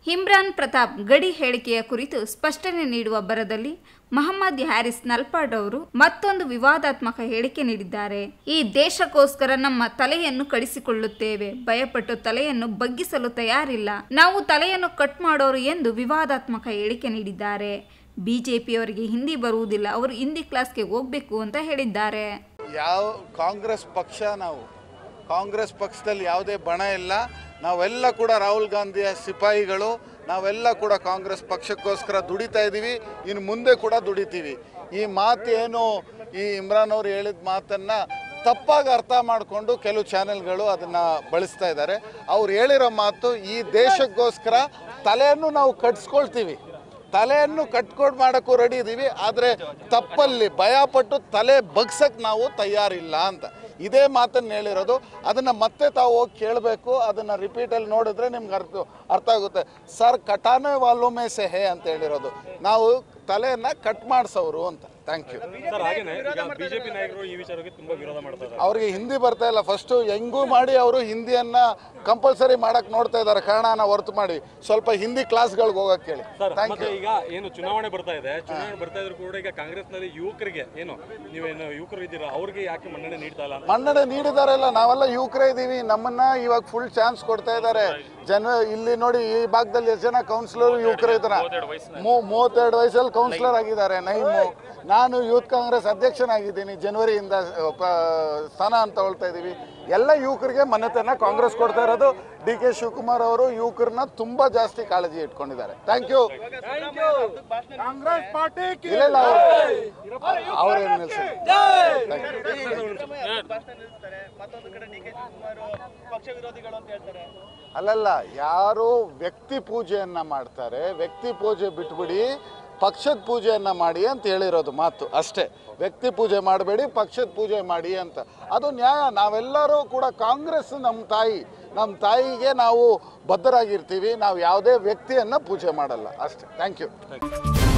ಇಮ್ರಾನ್ ಪ್ರತಾಪ್ ಗಡಿ ಹೇಳಿಕೆಯ ಕುರಿತು ಸ್ಪಷ್ಟನೆ ನೀಡುವ ಬರದಲ್ಲಿ ಮಹಮ್ಮದ್ ಹ್ಯಾರಿಸ್ ನಲ್ಪಾಡ್ ಅವರು ಮತ್ತೊಂದು ವಿವಾದಾತ್ಮಕ ಹೇಳಿಕೆ ನೀಡಿದ್ದಾರೆ ಈ ದೇಶಕ್ಕೋಸ್ಕರ ನಮ್ಮ ತಲೆಯನ್ನು ಕಡಿಸಿಕೊಳ್ಳುತ್ತೇವೆ ಭಯಪಟ್ಟು ತಲೆಯನ್ನು ಬಗ್ಗಿಸಲು ತಯಾರಿಲ್ಲ ನಾವು ತಲೆಯನ್ನು ಕಟ್ ಮಾಡೋರು ಎಂದು ವಿವಾದಾತ್ಮಕ ಹೇಳಿಕೆ ನೀಡಿದ್ದಾರೆ ಬಿಜೆಪಿಯವರಿಗೆ ಹಿಂದಿ ಬರುವುದಿಲ್ಲ ಅವರು ಹಿಂದಿ ಕ್ಲಾಸ್ಗೆ ಹೋಗ್ಬೇಕು ಅಂತ ಹೇಳಿದ್ದಾರೆ ಯಾವ ಕಾಂಗ್ರೆಸ್ ಪಕ್ಷ ನಾವು ಕಾಂಗ್ರೆಸ್ ಪಕ್ಷದಲ್ಲಿ ಯಾವುದೇ ಬಣ ಇಲ್ಲ ನಾವೆಲ್ಲ ಕೂಡ ರಾಹುಲ್ ಗಾಂಧಿಯ ಸಿಪಾಯಿಗಳು ನಾವೆಲ್ಲ ಕೂಡ ಕಾಂಗ್ರೆಸ್ ಪಕ್ಷಕ್ಕೋಸ್ಕರ ದುಡಿತಾ ಇದ್ದೀವಿ ಇನ್ನು ಮುಂದೆ ಕೂಡ ದುಡಿತೀವಿ ಈ ಮಾತು ಏನು ಈ ಇಮ್ರಾನ್ ಅವರು ಹೇಳಿದ ಮಾತನ್ನು ತಪ್ಪಾಗಿ ಅರ್ಥ ಮಾಡಿಕೊಂಡು ಕೆಲವು ಚಾನೆಲ್ಗಳು ಅದನ್ನು ಬಳಸ್ತಾ ಇದ್ದಾರೆ ಅವ್ರು ಹೇಳಿರೋ ಮಾತು ಈ ದೇಶಕ್ಕೋಸ್ಕರ ತಲೆಯನ್ನು ನಾವು ಕಟ್ಸ್ಕೊಳ್ತೀವಿ ತಲೆಯನ್ನು ಕಟ್ಕೊಂಡು ಮಾಡೋಕ್ಕೂ ರೆಡಿ ಇದ್ದೀವಿ ಆದರೆ ತಪ್ಪಲ್ಲಿ ಭಯಪಟ್ಟು ತಲೆ ಬಗ್ಸಕ್ಕೆ ನಾವು ತಯಾರಿಲ್ಲ ಅಂತ ಇದೇ ಮಾತನ್ನು ಹೇಳಿರೋದು ಅದನ್ನು ಮತ್ತೆ ತಾವು ಹೋಗಿ ಕೇಳಬೇಕು ಅದನ್ನು ರಿಪೀಟಲ್ಲಿ ನೋಡಿದ್ರೆ ನಿಮ್ಗೆ ಅರ್ಥ ಅರ್ಥ ಆಗುತ್ತೆ ಸರ್ ಕಟಾನೆ ವಾಲೋಮೆ ಸೆ ಹೇ ಅಂತ ಹೇಳಿರೋದು ನಾವು ತಲೆಯನ್ನು ಕಟ್ ಮಾಡಿಸೋರು ಅಂತ ಥ್ಯಾಂಕ್ ಯು ಸರ್ ಹಾಗೇನೆ ಈಗ ಬಿಜೆಪಿ ನಾಯಕರು ಈ ವಿಚಾರಕ್ಕೆ ತುಂಬಾ ವಿರೋಧ ಮಾಡ್ತಾ ಇದ್ದಾರೆ ಅವ್ರಿಗೆ ಹಿಂದಿ ಬರ್ತಾ ಇಲ್ಲ ಫಸ್ಟು ಹೆಂಗೂ ಮಾಡಿ ಅವರು ಹಿಂದಿಯನ್ನು ಕಂಪಲ್ಸರಿ ಮಾಡಕ್ಕೆ ನೋಡ್ತಾ ಇದ್ದಾರೆ ಕನ್ನಡನ ಹೊರತು ಮಾಡಿ ಸ್ವಲ್ಪ ಹಿಂದಿ ಕ್ಲಾಸ್ಗಳಿಗೆ ಹೋಗಕ್ಕೆ ಹೇಳಿ ಸರ್ ಥ್ಯಾಂಕ್ ಮತ್ತೆ ಯು ಈಗ ಏನು ಚುನಾವಣೆ ಬರ್ತಾ ಇದೆ ಚುನಾವಣೆ ಬರ್ತಾ ಇದ್ರು ಕೂಡ ಈಗ ಕಾಂಗ್ರೆಸ್ನಲ್ಲಿ ಯುವಕರಿಗೆ ಏನು ನೀವೇನು ಯುವಕರು ಇದ್ದೀರಾ ಅವ್ರಿಗೆ ಯಾಕೆ ಮನ್ನಣೆ ನೀಡ್ತಾ ಇಲ್ಲ ಅಂತ ಮನ್ನಣೆ ನೀಡಿದಾರಲ್ಲ ನಾವೆಲ್ಲ ಯುವಕರೇ ಇದ್ದೀವಿ ನಮ್ಮನ್ನ ಇವಾಗ ಫುಲ್ ಚಾನ್ಸ್ ಕೊಡ್ತಾ ಇದ್ದಾರೆ ಜನ ಇಲ್ಲಿ ನೋಡಿ ಈ ಭಾಗದಲ್ಲಿ ಎಷ್ಟು ಜನ ಕೌನ್ಸಿಲರ್ ಯುವಕರು ಇದ್ದಾರೆ ಮೂ- ಮೂವತ್ತೆರಡು ವಯಸ್ಸಲ್ಲಿ ಕೌನ್ಸಿಲರ್ ಆಗಿದ್ದಾರೆ ನೈಮು ನಾನು ಯೂತ್ ಕಾಂಗ್ರೆಸ್ ಅಧ್ಯಕ್ಷನಾಗಿದ್ದೀನಿ ಜನವರಿಯಿಂದ ಅಹ್, ಪ- ಸ್ಥಾನ ಅಂತ ಹೇಳ್ತಾ ಇದ್ದೀವಿ ಎಲ್ಲ ಯುವಕರಿಗೆ ಮನ್ನತೆನ ಕಾಂಗ್ರೆಸ್ ಕೊಡ್ತಾ ಇರೋದು ಡಿ ಕೆ ಶಿವಕುಮಾರ್ ಅವರು ಯುವಕರನ್ನ ತುಂಬಾ ಜಾಸ್ತಿ ಕಾಳಜಿ ಇಟ್ಕೊಂಡಿದ್ದಾರೆ ಥ್ಯಾಂಕ್ ಯು ಕಾಂಗ್ರೆಸ್ ಪಾರ್ಟಿ ಇಲ್ಲ ಇಲ್ಲ ಅವ್ರು ಅವ್ರೇನು ನಿಲ್ಸಿ ಮತ್ತೊಂದು ಕಡೆ ಡಿ ಕೆ ಶಿವಕುಮಾರ್ ಪಕ್ಷ ವಿರೋಧಿಗಳು ಅಂತ ಹೇಳ್ತಾರೆ ಅಲ್ಲಲ್ಲ ಯಾರು ವ್ಯಕ್ತಿ ಪೂಜೆಯನ್ನ ಮಾಡ್ತಾರೆ ವ್ಯಕ್ತಿ ಪೂಜೆ ಬಿಟ್ಬಿಡಿ ಪಕ್ಷದ ಪೂಜೆಯನ್ನ ಮಾಡಿ ಅಂತ ಹೇಳಿರೋದು ಮಾತು ಅಷ್ಟೇ ವ್ಯಕ್ತಿ ಪೂಜೆ ಮಾಡಬೇಡಿ ಪಕ್ಷದ ಪೂಜೆ ಮಾಡಿ ಅಂತ ಅದು ನ್ಯಾಯ ನಾವೆಲ್ಲರೂ ಕೂಡ ಕಾಂಗ್ರೆಸ್ ನಮ್ಮ ತಾಯಿ ನಮ್ಮ ತಾಯಿಗೆ ನಾವು ಬದ್ಧರಾಗಿರ್ತೀವಿ ನಾವು ಯಾವುದೇ ವ್ಯಕ್ತಿಯನ್ನ ಪೂಜೆ ಮಾಡಲ್ಲ ಅಷ್ಟೇ ಥ್ಯಾಂಕ್ ಯು